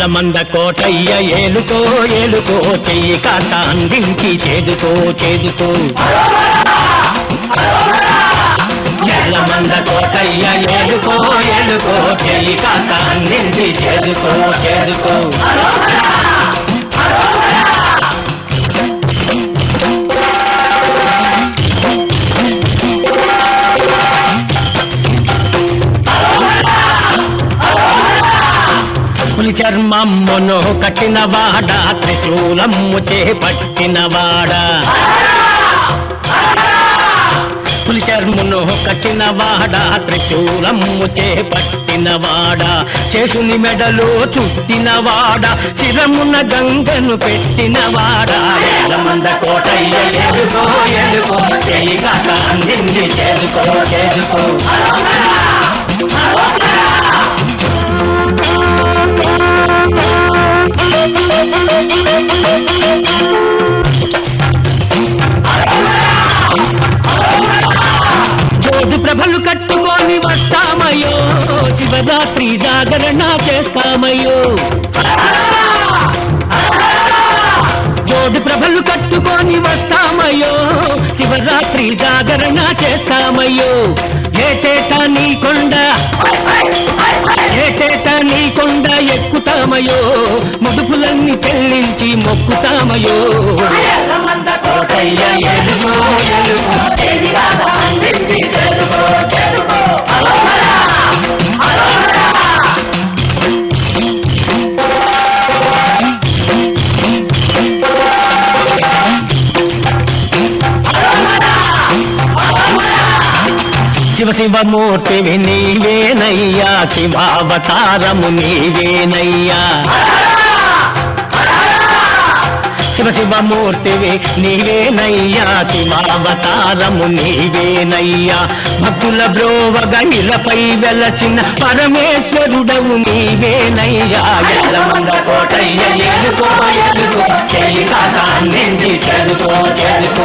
ఎల్లమంద కోటయ్య ఏలుకో ఏలుకో చెయ్యి కాక అందించి చేదుకో చేదుకో ఎల్లమంద కోటయ్య ఏలుకో ఏలుకో చెయ్యి కాక అందించి చేదుకో చేదుకో పులి చర్మమ్మును కట్టినవాడ త్రిశూలమ్ము చేపట్టినవాడ పులి చర్మును కట్టినవాడ త్రిశూలమ్ము చేపట్టినవాడ శేషుని మెడలో చుట్టినవాడ శిరమున గంగను పెట్టినవాడ ఎల్లమంద కోటయ్య ఎదుకో ఎదుకో చెయ్యి కాక అందింది చేదుకో చేదుకో జోడు ప్రభలు కట్టుకొని వస్తామయ్యో శివరాత్రి జాగరణ చేస్తామయ్యో జోడు ప్రభలు కట్టుకొని వస్తామయ్యో శివరాత్రి జాగరణ చేస్తామయ్యో ఏటేటా నీ కొండ ఏటేటా నీ కొండ ఎక్కుతామయ్యో ముడుపులన్నీ చెల్లించి మొక్కుతామయ్యో కోటయ్య ఎలుగో ఎలుగో శివ శివమూర్తివి నీవేనయ్యా శివావతారము నీవేనయ్యా శివ శివమూర్తివి నీవేనయ్యా శివావతారము నీవేనయ్యా భక్తుల బ్రోవగ ఇలపై వెలసిన పరమేశ్వరుడవు నీవేనయ్యా ఎల్లమంద కోటయ్య ఎలుకో ఎలుకో చెయ్యి కాక అందించి చెలుకో చెలుకో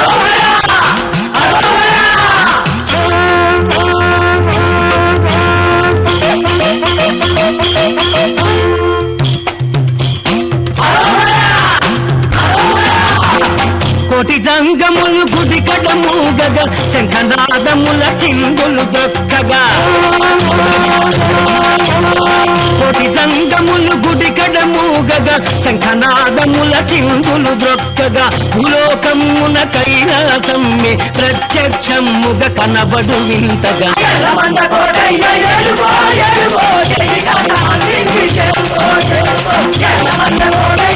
కోటి జంగములు గుడి కడమూగగ శంఖనాదముల చిందులు దొక్కగా కోటి జంగములు గుడి కడమూగగ శంఖనాదముల చిందులు దొక్కగా భూలోకమున కైలాసమ్మి ప్రత్యక్షముగ కనబడు వింతగా ఎల్లమంద కోటయ్య ఎలుగో ఎలుగో చెయ్యి కాక అందించి చేరుకో చేరుకో ఎల్లమంద కోటయ్య